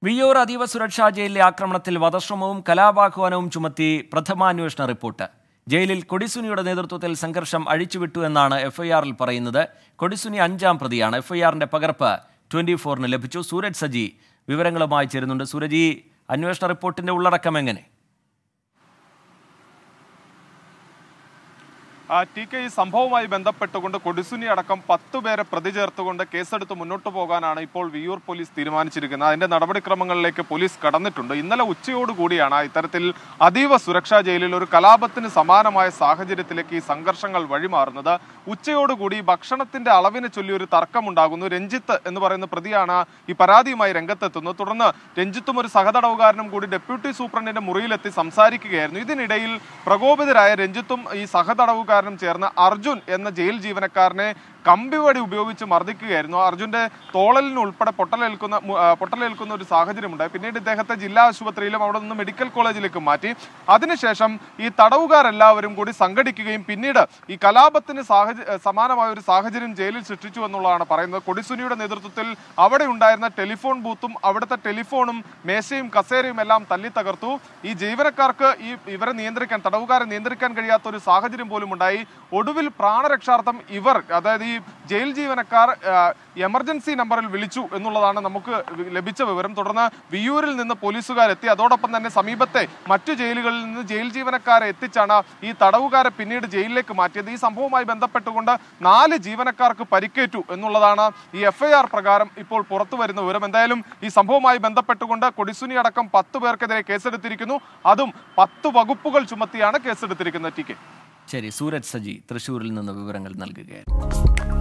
വിയ്യൂർ അതീവ സുരക്ഷാ ജയിലിലെ ആക്രമണത്തിൽ വധശ്രമവും കലാപാഹ്വാനവും ചുമത്തി പ്രഥമാന്വേഷണ റിപ്പോർട്ട് ജയിലിൽ കൊടിസുനിയുടെ നേതൃത്വത്തിൽ സംഘർഷം അഴിച്ചുവിട്ടു എന്നാണ് എഫ്ഐആറിൽ പറയുന്നത് കൊടിസുനി അഞ്ചാം പ്രതിയാണ് എഫ്ഐആറിന്റെ പകർപ്പ് ട്വന്റി ഫോറിന് ലഭിച്ചു സൂരജ് സജി വിവരങ്ങളുമായി ചേരുന്നുണ്ട് സൂരജ് ഈ അന്വേഷണ റിപ്പോർട്ടിന്റെ ഉള്ളടക്കം എങ്ങനെ ആ, ടി കെ ഈ സംഭവവുമായി ബന്ധപ്പെട്ടുകൊണ്ട് കൊടിസുനി അടക്കം പത്തു പേരെ പ്രതി ചേർത്തുകൊണ്ട് കേസെടുത്ത് മുന്നോട്ട് പോകാനാണ് ഇപ്പോൾ വിയൂർ പോലീസ് തീരുമാനിച്ചിരിക്കുന്നത് അതിന്റെ നടപടിക്രമങ്ങളിലേക്ക് പോലീസ് കടന്നിട്ടുണ്ട് ഇന്നലെ ഉച്ചയോടുകൂടിയാണ് ഇത്തരത്തിൽ അതീവ സുരക്ഷാ ജയിലിൽ ഒരു കലാപത്തിന് സമാനമായ സാഹചര്യത്തിലേക്ക് ഈ സംഘർഷങ്ങൾ വഴിമാറുന്നത് ഉച്ചയോടുകൂടി ഭക്ഷണത്തിന്റെ അളവിനെ ചൊല്ലി ഒരു തർക്കമുണ്ടാകുന്നു രഞ്ജിത്ത് എന്ന് പറയുന്ന പ്രതിയാണ് ഈ പരാതിയുമായി രംഗത്തെത്തുന്നത് തുടർന്ന് രഞ്ജിത്തും ഒരു സഹതടവുകാരനും കൂടി ഡെപ്യൂട്ടി സൂപ്രണ്ടിന്റെ മുറിയിലെത്തി സംസാരിക്കുകയായിരുന്നു ഇതിനിടയിൽ പ്രകോപിതരായ രഞ്ജിത്തും ഈ സഹതടവുകാരനും ചേർന്ന് അർജുൻ എന്ന ജയിൽ ജീവനക്കാരനെ കമ്പിവടി ഉപയോഗിച്ച് മർദ്ദിക്കുകയായിരുന്നു അർജുന്റെ തോളലിന് ഉൾപ്പെടെ പൊട്ടലേൽക്കുന്ന മു- ആ, പൊട്ടലേൽക്കുന്ന ഒരു സാഹചര്യമുണ്ടായി പിന്നീട് ഇദ്ദേഹത്തെ ജില്ലാ ആശുപത്രിയിലും അവിടെ നിന്ന് മെഡിക്കൽ കോളേജിലേക്ക് മാറ്റി അതിനുശേഷം ഈ തടവുകാരെല്ലാവരും കൂടി സംഘടിക്കുകയും പിന്നീട് ഈ കലാപത്തിന് സാഹചര്യ സമാനമായ ഒരു സാഹചര്യം ജയിലിൽ സൃഷ്ടിച്ചു എന്നുള്ളതാണ് പറയുന്നത് കൊടിസുനിയുടെ നേതൃത്വത്തിൽ അവിടെ ഉണ്ടായിരുന്ന ടെലിഫോൺ ബൂത്തും അവിടുത്തെ ടെലിഫോണും മേശയും കസേരയും എല്ലാം തല്ലി തകർത്തു ഈ ജീവനക്കാർക്ക് ഈ ഇവരെ നിയന്ത്രിക്കാൻ തടവുകാരെ നിയന്ത്രിക്കാൻ കഴിയാത്ത ഒരു സാഹചര്യം പോലും ഉണ്ടായി ഒടുവിൽ പ്രാണരക്ഷാർത്ഥം ഇവർ അതായത് ഈ ജയിൽ ജീവനക്കാർ ആ, എമർജൻസി നമ്പറിൽ വിളിച്ചു എന്നുള്ളതാണ് നമുക്ക് ലഭിച്ച വിവരം തുടർന്ന് വിയൂരിൽ നിന്ന് പോലീസുകാരെത്തി അതോടൊപ്പം തന്നെ സമീപത്തെ മറ്റു ജയിലുകളിൽ നിന്ന് ജയിൽ ജീവനക്കാരെ എത്തിച്ചാണ് ഈ തടവുകാരെ പിന്നീട് ജയിലിലേക്ക് മാറ്റിയത് ഈ സംഭവവുമായി ബന്ധപ്പെട്ടുകൊണ്ട് നാല് ജീവനക്കാർക്ക് പരിക്കേറ്റു എന്നുള്ളതാണ് ഈ എഫ്ഐആർ പ്രകാരം ഇപ്പോൾ പുറത്തു വരുന്ന വിവരം എന്തായാലും ഈ സംഭവവുമായി ബന്ധപ്പെട്ടുകൊണ്ട് കൊടിസുനി അടക്കം പത്ത് പേർക്കെതിരെ കേസെടുത്തിരിക്കുന്നു അതും പത്ത് വകുപ്പുകൾ ചുമത്തിയാണ് കേസെടുത്തിരിക്കുന്നത് ടി കെ ശരി സൂരജ് സജി തൃശൂരിൽ നിന്ന് വിവരങ്ങൾ നൽകുകയായിരുന്നു